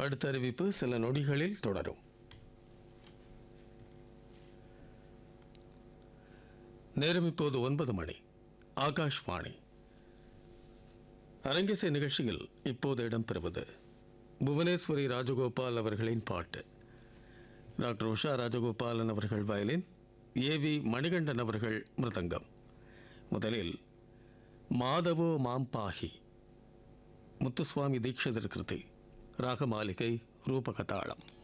அடுத்த அறிவிப்பு சில நொடிகளில் தொடரும் நேரம் இப்போது ஒன்பது மணி ஆகாஷ்வாணி அரங்கேசை நிகழ்ச்சியில் இப்போது இடம்பெறுவது புவனேஸ்வரி ராஜகோபால் அவர்களின் பாட்டு டாக்டர் உஷா ராஜகோபாலன் அவர்கள் வயலின் ஏவி மணிகண்டன் அவர்கள் மிருதங்கம் முதலில் மாதவோ மாம் பாஹி முத்துசுவாமி தீட்சிதர் கிருதி ராகமாலிகை ரூபகதாளம்